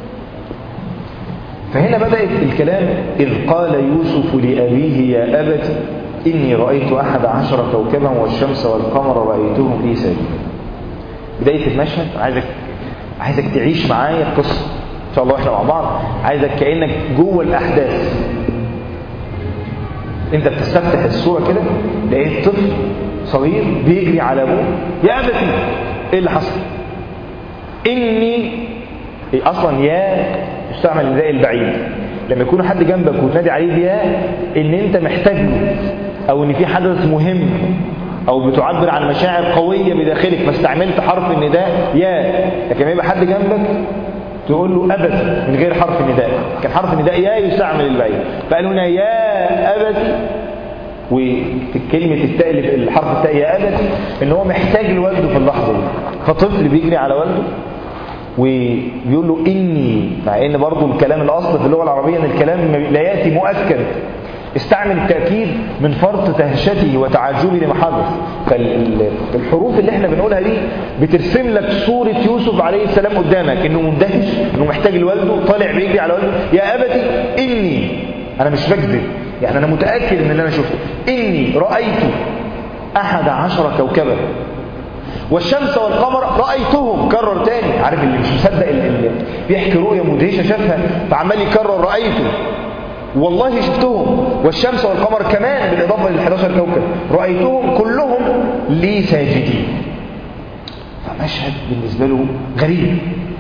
فهنا بدأت الكلام إذ قال يوسف لأبيه يا أبت إني رأيت أحد عشر كوكبا والشمس والقمر رأيتهم لي ساجدين بداية المشهد عايزك عايزك تعيش معايا القصة إن شاء الله إحنا مع بعض عايزك كأنك جوه الأحداث أنت بتستفتح الصورة كده لقيت طفل صغير بيجري على أبوه يا أبتي إيه اللي حصل؟ إني إيه أصلا يا يستعمل النداء البعيد لما يكون حد جنبك وتنادي عليه بيا ان انت محتاج له او ان في حدث مهم او بتعبر عن مشاعر قويه بداخلك فاستعملت حرف النداء يا لكن لما يبقى حد جنبك تقول له ابت من غير حرف النداء كان حرف النداء يا يستعمل البعيد فقال هنا يا ابتي وكلمة التاء اللي في الحرف التاء يا أبتي إن هو محتاج لوالده في اللحظة دي فطفل بيجري على والده وبيقول له إني مع إن برضو الكلام الأصل في اللغة العربية إن الكلام لا يأتي مؤكد استعمل التأكيد من فرط دهشته وتعجبه لما حدث فالحروف اللي احنا بنقولها دي بترسم لك صورة يوسف عليه السلام قدامك انه مندهش انه محتاج لوالده طالع بيجري على والده يا أبتي إني أنا مش بكذب يعني أنا متأكد من اللي أنا شفته إني رأيت أحد عشر كوكبا والشمس والقمر رأيتهم كرر تاني عارف اللي مش مصدق اللي بيحكي رؤية مدهشة شافها فعمال يكرر رأيته والله شفتهم والشمس والقمر كمان بالإضافة لل 11 كوكب رأيتهم كلهم لي ساجدين فمشهد بالنسبة له غريب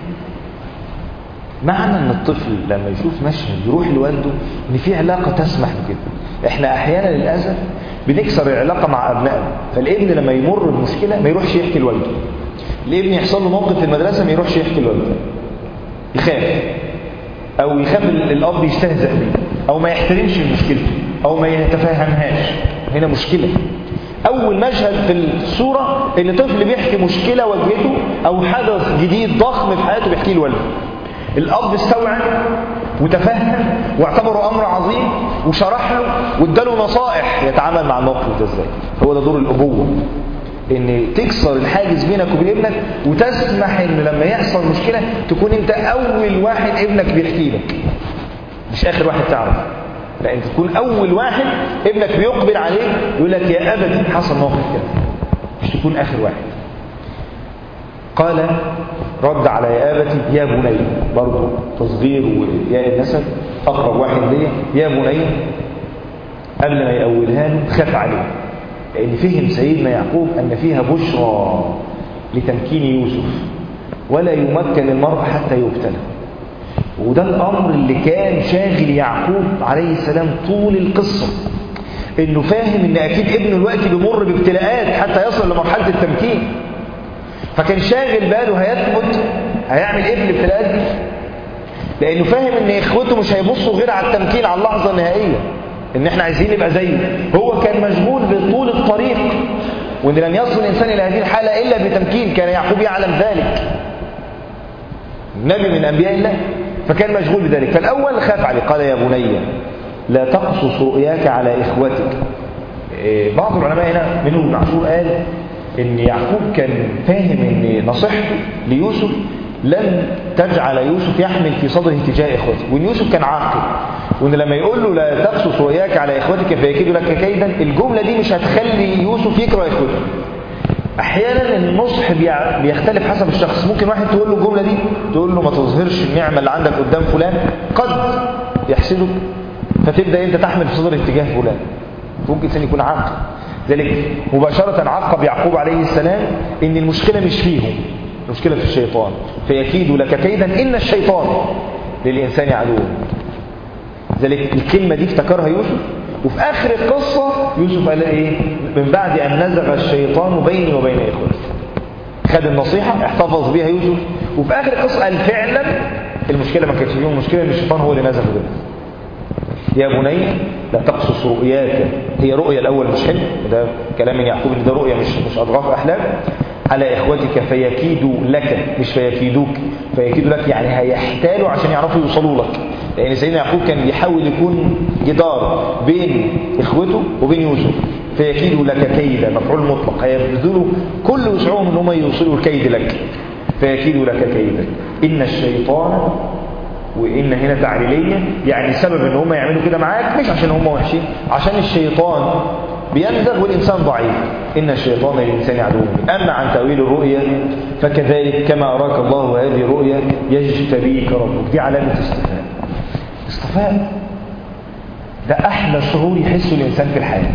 معنى ان الطفل لما يشوف مشهد يروح لوالده ان في علاقه تسمح بكده احنا احيانا للاسف بنكسر العلاقه مع ابنائنا فالابن لما يمر بمشكله ما يروحش يحكي لوالده الابن يحصل له موقف في المدرسه ما يروحش يحكي لوالده يخاف او يخاف الاب يستهزأ بيه او ما يحترمش مشكلته او ما يتفهمهاش هنا مشكله اول مشهد في الصوره ان طفل بيحكي مشكله واجهته او حدث جديد ضخم في حياته بيحكيه لوالده الاب استوعب وتفهم واعتبره امر عظيم وشرح له واداله نصائح يتعامل مع الموقف ده ازاي هو ده دور الابوه ان تكسر الحاجز بينك وبين ابنك وتسمح ان لما يحصل مشكله تكون انت اول واحد ابنك بيحكي لك مش اخر واحد تعرف لا انت تكون اول واحد ابنك بيقبل عليك يقول لك يا ابتي حصل موقف كده مش تكون اخر واحد قال رد على يا ابتي يا بني برضه تصغير وياء النسب اقرب واحد ليا يا بني قبل ما يأولها له خاف عليه لأن فهم سيدنا يعقوب أن فيها بشرى لتمكين يوسف ولا يمكن المرء حتى يبتلى وده الأمر اللي كان شاغل يعقوب عليه السلام طول القصة إنه فاهم إن أكيد ابنه الوقت بيمر بابتلاءات حتى يصل لمرحلة التمكين فكان شاغل باله هيثبت هيعمل ايه في الابتلاءات دي لانه فاهم ان اخوته مش هيبصوا غير على التمكين على اللحظه النهائيه ان احنا عايزين نبقى زيه هو كان مشغول بطول الطريق وان لن يصل الانسان الى هذه الحاله الا بتمكين كان يعقوب يعلم ذلك نبي من أنبياء الله فكان مشغول بذلك فالأول خاف عليه قال يا بني لا تقصص رؤياك على إخوتك إيه، بعض العلماء هنا منهم ابن عاشور قال ان يعقوب كان فاهم ان نصيحته ليوسف لن تجعل يوسف يحمل في صدره تجاه اخوته وان يوسف كان عاقل وان لما يقول له لا تقصص رؤياك على اخوتك فيكيدوا لك كيدا الجمله دي مش هتخلي يوسف يكره اخوته احيانا النصح بيع- بيختلف حسب الشخص ممكن واحد تقول له الجمله دي تقول له ما تظهرش النعمه اللي عندك قدام فلان قد يحسدك فتبدا انت تحمل في صدرك تجاه فلان ممكن انسان يكون عاقل ذلك مباشرة عقب يعقوب عليه السلام ان المشكلة مش فيهم المشكلة في الشيطان فيكيد لك كيدا ان الشيطان للإنسان عدو ذلك الكلمة دي افتكرها يوسف وفي آخر القصة يوسف قال ايه من بعد أن نزغ الشيطان بيني وبين إخوتي خد النصيحة احتفظ بيها يوسف وفي آخر القصة قال فعلا المشكلة ما كانتش فيهم المشكلة ان الشيطان هو اللي نزغ بينهم يا بني لا تقصص رؤياك هي رؤيا الأول مش حلم ده كلام من يعقوب ان ده رؤيا مش مش أضغاث أحلام على إخوتك فيكيدوا لك مش فيكيدوك فيكيدوا لك يعني هيحتالوا عشان يعرفوا يوصلوا لك لأن سيدنا يعقوب كان بيحاول يكون جدار بين إخوته وبين يوسف فيكيدوا لك كيدا مفعول مطلق هيبذلوا كل وسعهم ان هم يوصلوا الكيد لك فيكيدوا لك كيدا إن الشيطان وإن هنا تعليلية يعني سبب ان هم يعملوا كده معاك مش عشان هم وحشين عشان الشيطان بينزغ والإنسان ضعيف إن الشيطان للإنسان عدو أما عن تأويل الرؤيا فكذلك كما أراك الله هذه الرؤيا يجتبيك ربك دي علامة استفاء استفاء ده أحلى شعور يحسه الإنسان في الحياة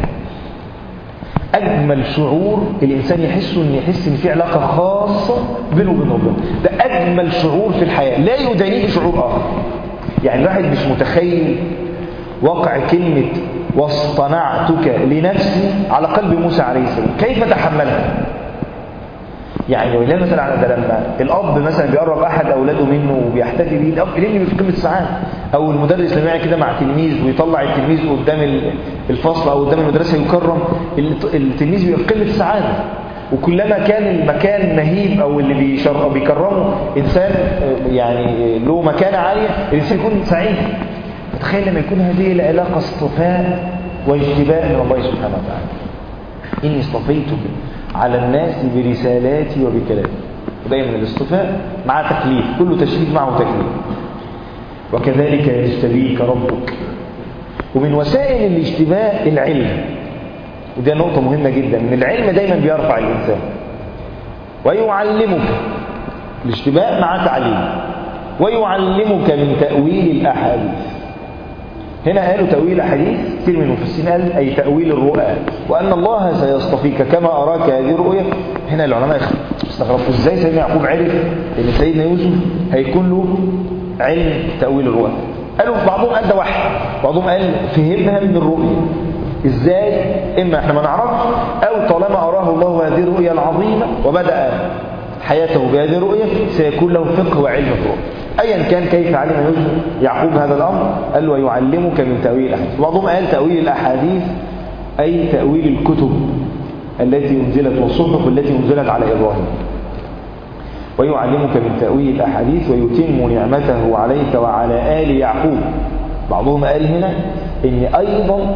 أجمل شعور الإنسان يحسه إن يحس إن في علاقة خاصة بينه وبين ربنا ده أجمل شعور في الحياة لا يدانيه شعور آخر يعني الواحد مش متخيل وقع كلمة واصطنعتك لنفسي على قلب موسى عليه السلام كيف تحملها يعني ولله مثلا على ده لما الاب مثلا بيقرب احد اولاده منه وبيحتفي بيه الاب ليه في قمه السعاده او المدرس لما يعمل كده مع تلميذ ويطلع التلميذ قدام الفصل او قدام المدرسه يكرم التلميذ بيبقى في قمه السعاده وكلما كان المكان مهيب او اللي بيشر بيكرمه انسان يعني له مكانه عاليه الانسان يكون سعيد تخيل لما يكون هذه العلاقه اصطفاء واجتباء من الله سبحانه وتعالى اني اصطفيتك على الناس برسالاتي وبكلامي ودايما الاصطفاء مع تكليف كل تشريف معه تكليف وكذلك يجتبيك ربك ومن وسائل الاشتباء العلم ودي نقطة مهمة جدا ان العلم دايما بيرفع الإنسان ويعلمك الاشتباء مع تعليم ويعلمك من تأويل الأحاديث هنا قالوا تأويل أحاديث كثير من المفسرين قال أي تأويل الرؤى وأن الله سيصطفيك كما أراك هذه الرؤيا هنا العلماء استغربوا إزاي سيدنا يعقوب عرف أن سيدنا يوسف هيكون له علم تأويل الرؤى قالوا بعضهم قال ده وحي بعضهم قال فهمها من الرؤيا إزاي إما إحنا ما نعرفش أو طالما أراه الله هذه الرؤيا العظيمة وبدأ حياته بهذه الرؤيا سيكون له فقه وعلم في الرؤيا ايا كان كيف علم يوسف يعقوب هذا الامر قال ويعلمك من تاويل الاحاديث بعضهم قال تاويل الاحاديث اي تاويل الكتب التي انزلت والصحف التي انزلت على ابراهيم ويعلمك من تاويل الاحاديث ويتم نعمته عليك وعلى ال يعقوب بعضهم قال هنا ان ايضا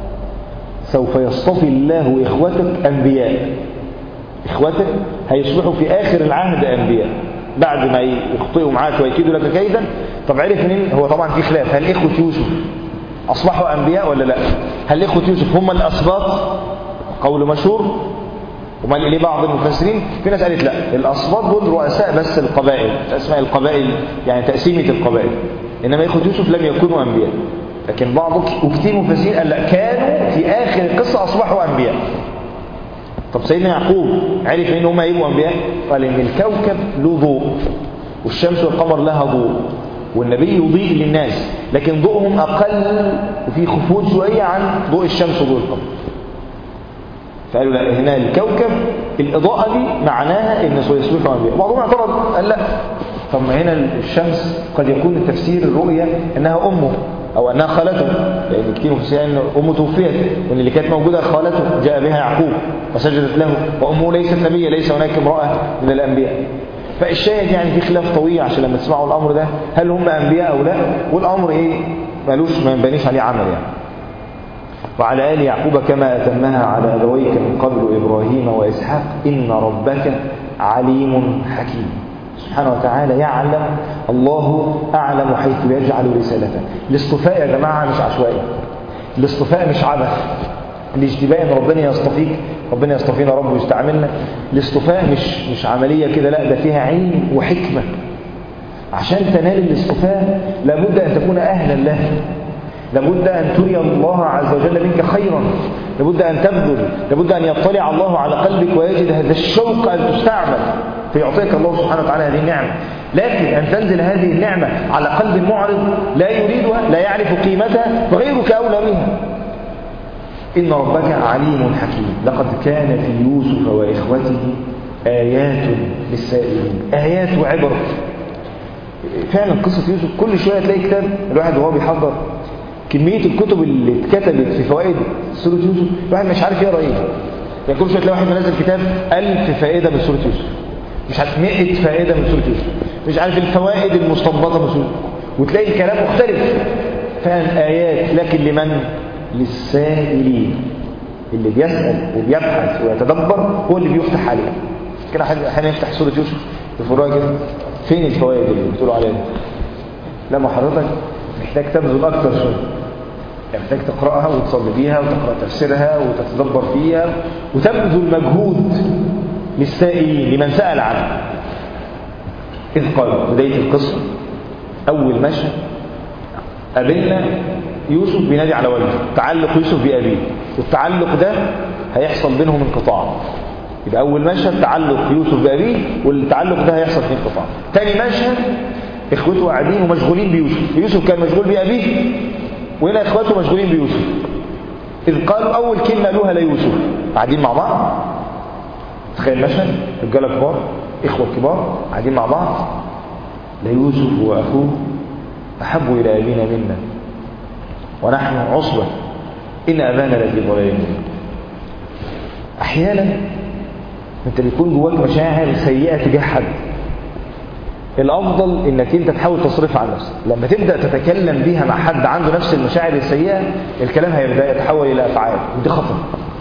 سوف يصطفي الله اخوتك انبياء اخوتك هيصبحوا في اخر العهد انبياء بعد ما يخطئوا معاك ويكيدوا لك كيدا طب عرف منين هو طبعا في خلاف هل اخوه يوسف اصبحوا انبياء ولا لا هل اخوه يوسف هم الاسباط قول مشهور ومال اليه بعض المفسرين في ناس قالت لا الاسباط دول رؤساء بس القبائل اسماء القبائل يعني تقسيمه القبائل انما اخوه يوسف لم يكونوا انبياء لكن بعض وكثير مفسرين قال لا كانوا في اخر القصه اصبحوا انبياء طب سيدنا يعقوب عرف ان هم هيبقوا انبياء قال ان الكوكب له ضوء والشمس والقمر لها ضوء والنبي يضيء للناس لكن ضوءهم اقل وفي خفوت شويه عن ضوء الشمس وضوء القمر فقالوا لا هنا الكوكب الاضاءه دي معناها ان سيصبحوا انبياء بعضهم اعترض قال لا طب ما هنا الشمس قد يكون تفسير الرؤيا انها امه او انها خالته لان كتير مفسرين ان امه توفيت وان اللي كانت موجوده خالته جاء بها يعقوب فسجدت له وامه ليست نبيه ليس هناك امراه من الانبياء فالشاهد يعني في خلاف طويل عشان لما تسمعوا الامر ده هل هم انبياء او لا والامر ايه ملوش ما ينبنيش عليه عمل يعني وعلى آل يعقوب كما أتمها على أبويك من قبل إبراهيم وإسحاق إن ربك عليم حكيم سبحانه وتعالى يعلم الله أعلم حيث يجعل رسالته الاصطفاء يا جماعة مش عشوائي الاصطفاء مش عبث الاجتباء ان ربنا يصطفيك ربنا يصطفينا رب ويستعملنا الاصطفاء مش مش عملية كده لا ده فيها علم وحكمة عشان تنال الاصطفاء لابد أن تكون أهلا له لابد أن تري الله عز وجل منك خيرا لابد أن تبذل لابد أن يطلع الله على قلبك ويجد هذا الشوق أن تستعمل فيعطيك الله سبحانه وتعالى هذه النعمة لكن أن تنزل هذه النعمة على قلب معرض لا يريدها لا يعرف قيمتها فغيرك أولى بها إن ربك عليم حكيم لقد كان في يوسف وإخوته آيات للسائلين آيات وعبر فعلا قصة يوسف كل شوية تلاقي كتاب الواحد وهو بيحضر كمية الكتب اللي اتكتبت في فوائد سورة يوسف الواحد مش عارف يقرا ايه يعني كل شوية تلاقي واحد منزل كتاب ألف فائدة من سورة يوسف مش عارف 100 فائدة من سورة يوسف مش عارف الفوائد المستنبطة من سورة وتلاقي الكلام مختلف فاهم آيات لكن لمن؟ للسائلين اللي بيسأل وبيبحث ويتدبر هو اللي بيفتح عليه كده احيانا يفتح سورة يوسف يفرها كده فين الفوائد اللي بتقولوا عليها لا ما حضرتك محتاج تبذل اكتر شويه يعني محتاج تقراها وتصلي بيها وتقرا تفسيرها وتتدبر فيها وتبذل مجهود للسائلين لمن سال عنه اذ قال بدايه القصه اول مشهد قابلنا يوسف بينادي على والده تعلق يوسف بأبيه والتعلق ده هيحصل بينهم انقطاع يبقى أول مشهد تعلق يوسف بأبيه والتعلق ده هيحصل فيه انقطاع تاني مشهد إخوته قاعدين ومشغولين بيوسف يوسف كان مشغول بأبيه وهنا إخواته مشغولين بيوسف إذ قالوا أول كلمة قالوها ليوسف قاعدين مع بعض تخيل المشهد رجالة كبار إخوة كبار قاعدين مع بعض ليوسف وأخوه أحب إلى أبينا منا ونحن عصبة إن أبانا لفي ضلال مبين أحيانا أنت بيكون جواك مشاعر سيئة تجاه حد الأفضل إنك أنت تحاول تصرفها عن نفسك لما تبدأ تتكلم بيها مع حد عنده نفس المشاعر السيئة الكلام هيبدأ يتحول إلى أفعال ودي خطر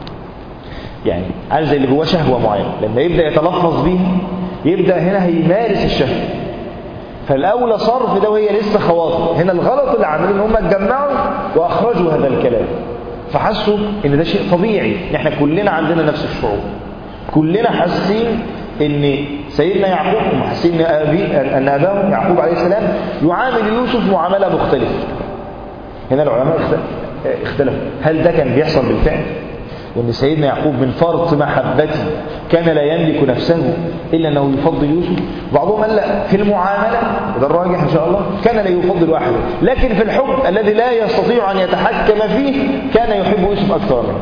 يعني عارف زي اللي جواه شهوة معينة لما يبدأ يتلفظ بيها يبدأ هنا هيمارس الشهوة فالأولى صرف ده وهي لسه خواطر هنا الغلط اللي عاملين ان هم اتجمعوا وأخرجوا هذا الكلام فحسوا ان ده شيء طبيعي احنا كلنا عندنا نفس الشعور كلنا حاسين ان سيدنا يعقوب هم حاسين ان ابي ان اباه يعقوب عليه السلام يعامل يوسف معامله مختلفه هنا العلماء اختلفوا هل ده كان بيحصل بالفعل وان سيدنا يعقوب من فرط محبته كان لا يملك نفسه الا انه يفضل يوسف بعضهم قال لا في المعامله وده الراجح ان شاء الله كان لا يفضل احدا لكن في الحب الذي لا يستطيع ان يتحكم فيه كان يحب يوسف اكثر منه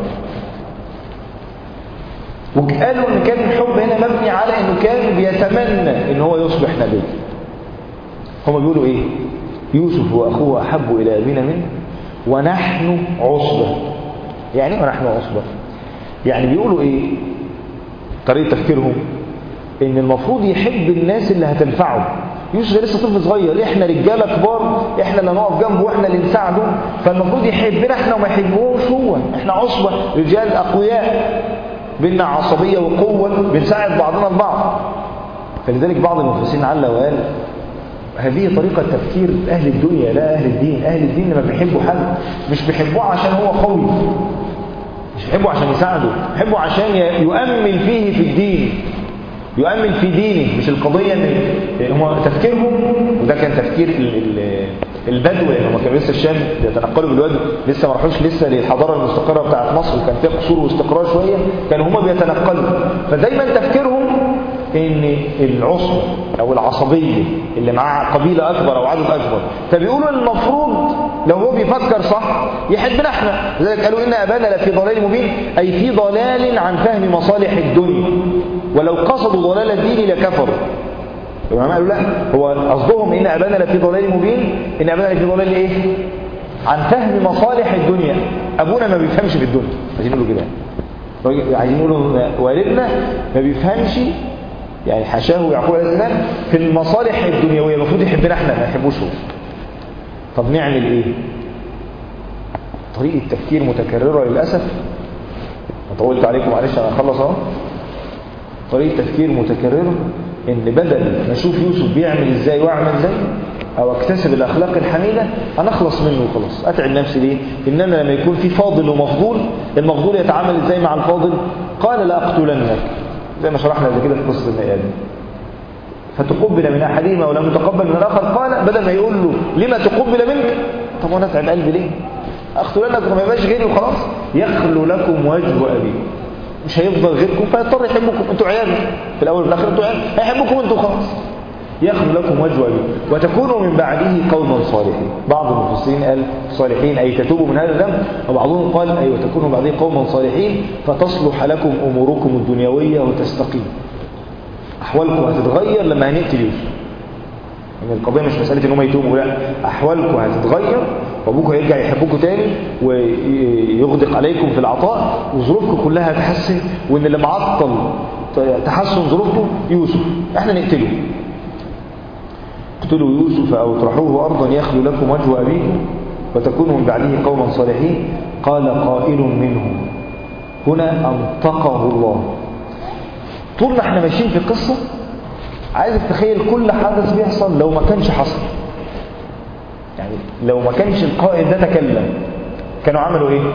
وقالوا ان كان الحب هنا مبني على انه كان بيتمنى ان هو يصبح نبي هم بيقولوا ايه يوسف واخوه احب الى ابينا منه ونحن عصبه يعني ونحن عصبه يعني بيقولوا ايه طريقه تفكيرهم ان المفروض يحب الناس اللي هتنفعه يوسف لسه طفل صغير احنا رجاله كبار احنا اللي نقف جنبه واحنا اللي نساعده فالمفروض يحبنا احنا وما يحبوش هو احنا عصبه رجال اقوياء بينا عصبيه وقوه بنساعد بعضنا البعض فلذلك بعض المفسرين علّ وقال هذه طريقة تفكير أهل الدنيا لا أهل الدين أهل الدين لما بيحبوا حد مش بيحبوه عشان هو قوي مش بيحبه عشان يساعده بيحبه عشان يؤمن فيه في الدين يؤمن في دينه مش القضية ان هم تفكيرهم وده كان تفكير البدو يعني هم كانوا لسه الشام بيتنقلوا بالوادي لسه ما راحوش لسه للحضارة المستقرة بتاعت مصر وكان فيها قصور واستقرار شوية كانوا هم بيتنقلوا فدايما تفكيرهم ان العصبة او العصبية اللي معاه قبيلة اكبر او عدد اكبر فبيقولوا المفروض لو هو بيفكر صح يحبنا احنا لذلك قالوا ان ابانا لفي ضلال مبين اي في ضلال عن فهم مصالح الدنيا ولو قصدوا ضلال الدين لكفروا العلماء قالوا لا هو قصدهم ان ابانا لفي ضلال مبين ان ابانا لفي ضلال ايه عن فهم مصالح الدنيا ابونا ما بيفهمش في الدنيا عايزين يقولوا كده عايزين يقولوا والدنا ما بيفهمش يعني حاشاه يعقوب عليه السلام في المصالح الدنيويه المفروض يحبنا احنا ما يحبوش هو طب نعمل ايه طريقه تفكير متكرره للاسف طولت عليكم معلش انا هخلص اهو طريقه تفكير متكرره ان بدل ما اشوف يوسف بيعمل ازاي واعمل ازاي او اكتسب الاخلاق الحميده انا اخلص منه وخلاص اتعب نفسي ليه ان انا لما يكون في فاضل ومفضول المفضول يتعامل ازاي مع الفاضل قال لا اقتلنك زي ما شرحنا قبل كده في قصه الميادة فتقبل من احدهما ولم يتقبل من الاخر قال بدل ما يقول له لما تقبل منك طب وانا اتعب قلبي ليه اقتلنك ما يبقاش غيري وخلاص يخلو لكم وجه ابيكم مش هيفضل غيركم فيضطر يحبكم انتوا عيال في الاول وفي الاخر انتوا عيال هيحبكم انتوا خلاص يخلو لكم وجه أبيكم وتكونوا من بعده قوما صالحين بعض المفسرين قال صالحين أي تتوبوا من هذا الذنب وبعضهم قال أي وتكونوا من بعده قوما صالحين فتصلح لكم أموركم الدنيوية وتستقيم أحوالكم هتتغير لما هنقتل يوسف يعني القضية مش مسألة ان هم يتوبوا لا أحوالكم هتتغير وأبوكم هيرجع يحبكم تاني ويغدق عليكم في العطاء وظروفكم كلها هتحسن وإن اللي معطل تحسن ظروفكم يوسف احنا نقتله اقتلوا يوسف أو اطرحوه أرضا يخلو لكم وجه أبيكم وتكونوا من بعده قوما صالحين قال قائل منهم هنا أنطقه الله طول ما احنا ماشيين في القصة عايزك تخيل كل حدث بيحصل لو ما كانش حصل يعني لو ما كانش القائد ده تكلم كانوا عملوا ايه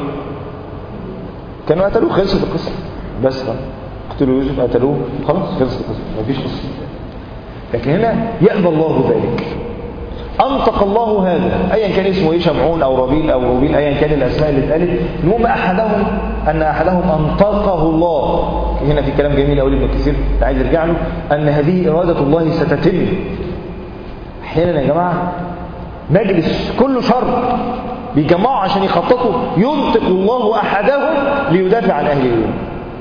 كانوا قتلوه خلصت القصة بس خلاص قتلوا يوسف قتلوه خلاص خلصت القصة مفيش قصة لكن هنا يأبى الله ذلك أنطق الله هذا أيا كان اسمه إيه شمعون أو ربيل أو روبيل أيا كان الأسماء اللي اتقالت المهم أحدهم أن أحدهم أنطقه الله هنا في كلام جميل أقول ابن كثير عايز يرجع له أن هذه إرادة الله ستتم أحيانا يا جماعة مجلس كله شر بيجمعوا عشان يخططوا ينطق الله أحدهم ليدافع عن أهل اليوم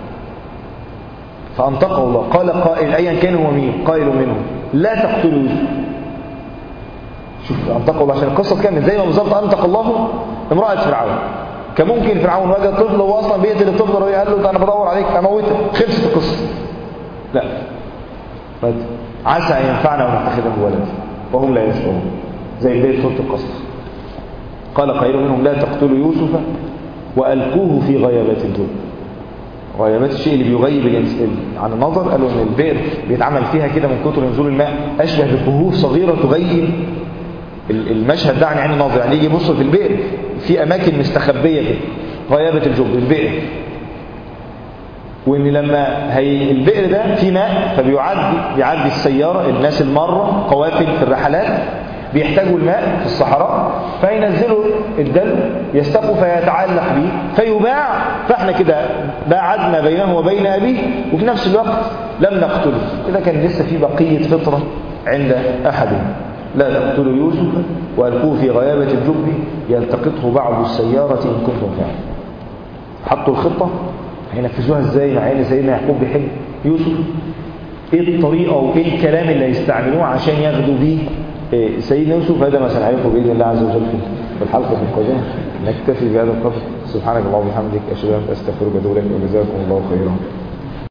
فأنطقه الله قال قائل أيا كان هو مين قائل منهم لا تقتلوا يوسف شوف أنطقه الله عشان القصة تكمل زي ما بالظبط أنطق الله امرأة فرعون كان ممكن فرعون وجد طفل وهو أصلا بيقتل الطفل وقال له ده أنا بدور عليك أموتك خلصت القصة لا بد. عسى أن ينفعنا ونتخذه ولد وهم لا يشعرون زي بداية سورة القصص قال قائل منهم لا تقتلوا يوسف وألقوه في غيابات الجب غيابات الشيء اللي بيغيب الانسان عن النظر قالوا ان البئر بيتعمل فيها كده من كتر نزول الماء اشبه بكهوف صغيره تغيب المشهد ده عن عين النظر يعني يجي يبص في البئر في اماكن مستخبيه كده غيابه الجب البئر وان لما هي البئر ده في ماء فبيعدي بيعدي السياره الناس الماره قوافل في الرحلات بيحتاجوا الماء في الصحراء فينزلوا الدلو يستقوا فيتعلق به فيباع فاحنا كده باعدنا بينه وبين أبيه وفي نفس الوقت لم نقتله إذا كان لسه في بقية فطرة عند أحدهم لا تقتلوا يوسف وألقوه في غيابة الجب يلتقطه بعض السيارة إن كنتم فاعلين حطوا الخطة هينفذوها ازاي مع ان سيدنا يعقوب بيحب يوسف ايه الطريقه وايه الكلام اللي هيستعملوه عشان ياخدوا بيه سيدنا يوسف هذا ما سنعرفه باذن الله عز وجل في الحلقه القادمه نكتفي بهذا القدر سبحانك اللهم وبحمدك اشهد ان لا اله الا انت استغفرك واتوب اليك وجزاكم الله خيرا